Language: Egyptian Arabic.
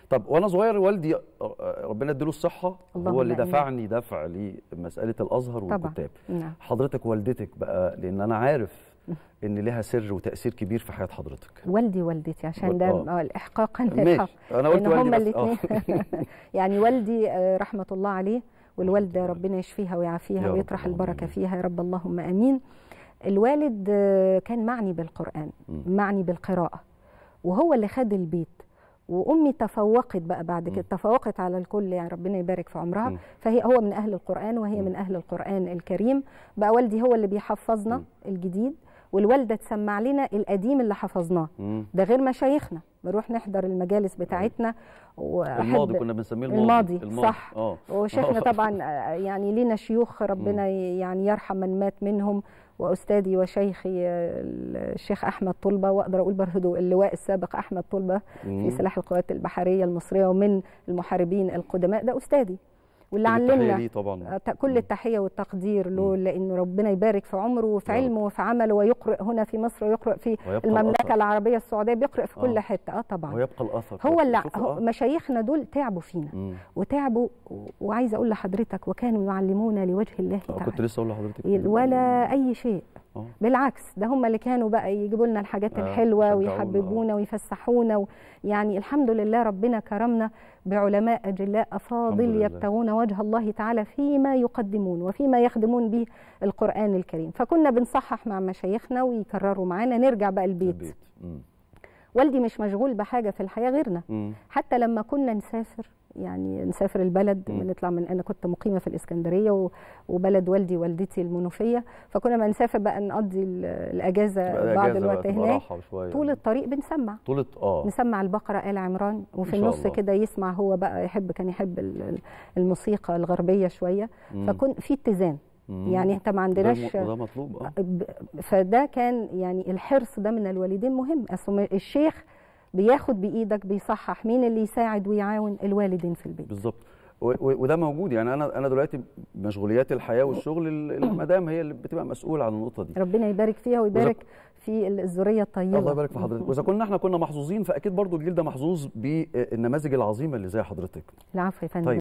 طب وانا صغير والدي ربنا اديله الصحه اللهم هو اللي آمين. دفعني دفع لمساله الازهر طبعا والكتاب نعم حضرتك والدتك بقى لان انا عارف ان لها سر وتاثير كبير في حياه حضرتك والدي والدتي عشان وال- ده آه. آه، الاحقاقا ماشي للحق انا قلت لان هما والدي بس آه. الاثنين يعني والدي آه، رحمه الله عليه والوالده ربنا يشفيها يا ويعافيها رب ويطرح اللهم البركه آمين. فيها يا رب اللهم امين الوالد آه، كان معني بالقران مم. معني بالقراءه وهو اللي خد البيت وامي تفوقت بقى بعد كده مم. تفوقت على الكل يعني ربنا يبارك في عمرها مم. فهي هو من اهل القران وهي مم. من اهل القران الكريم بقى والدي هو اللي بيحفظنا مم. الجديد والوالده تسمع لنا القديم اللي حفظناه مم. ده غير مشايخنا بنروح نحضر المجالس بتاعتنا الماضي واحب كنا بنسميه الماضي الماضي، صح. اه وشيخنا طبعا آه، يعني لينا شيوخ ربنا يعني يرحم من مات منهم واستاذي وشيخي آه، الشيخ احمد طلبه واقدر اقول برضه اللواء السابق احمد طلبه مم. في سلاح القوات البحريه المصريه ومن المحاربين القدماء ده استاذي واللي كل التحية علمنا ليه طبعا آه، كل التحيه والتقدير له مم. لانه ربنا يبارك في عمره وفي يا رب. علمه وفي عمله ويقرئ هنا في مصر ويقرئ في ويبقى المملكه الأثر. العربيه السعوديه بيقرئ في كل آه. حته اه طبعا ويبقى الاثر هو اللي شوفوا، هو آه. مشايخنا دول تعبوا فينا مم. وتعبوا و- وعايزه اقول لحضرتك وكانوا يعلمونا لوجه الله آه، كنت تعالى لسه اقول لحضرتك ولا اي شيء آه. بالعكس ده هم اللي كانوا بقى يجيبوا لنا الحاجات آه، الحلوه يشجعونا، ويحببونا ويفسحونا و... يعني الحمد لله ربنا كرمنا بعلماء اجلاء الحمد افاضل لله. يبتغون وجه الله تعالى فيما يقدمون وفيما يخدمون به القران الكريم فكنا بنصحح مع مشايخنا ويكرروا معانا نرجع بقى البيت, البيت مم. والدي مش مشغول بحاجه في الحياه غيرنا مم. حتى لما كنا نسافر يعني نسافر البلد مم. بنطلع من انا كنت مقيمه في الاسكندريه و- وبلد والدي والدتي المنوفيه فكنا ما نسافر بقى نقضي ال- الاجازه تبقى بعض إجازة بقى، الوقت تبقى هناك راحة شوية. طول الطريق بنسمع طول اه نسمع البقره ال عمران وفي إن شاء النص الله. كده يسمع هو بقى يحب كان يحب ال- ال- الموسيقى الغربيه شويه مم. فكن في اتزان مم. يعني انت ما ده عندناش م- ده مطلوب اه ب- فده كان يعني الحرص ده من الوالدين مهم اصل الشيخ بياخد بايدك بيصحح مين اللي يساعد ويعاون الوالدين في البيت بالظبط و- و- وده موجود يعني انا انا دلوقتي مشغوليات الحياه والشغل ال- المدام هي اللي بتبقى مسؤوله عن النقطه دي ربنا يبارك فيها ويبارك في الذريه الطيبه الله يبارك في حضرتك واذا كنا احنا كنا محظوظين فاكيد برضو الجيل ده محظوظ بالنماذج العظيمه اللي زي حضرتك العفو يا فندم طيب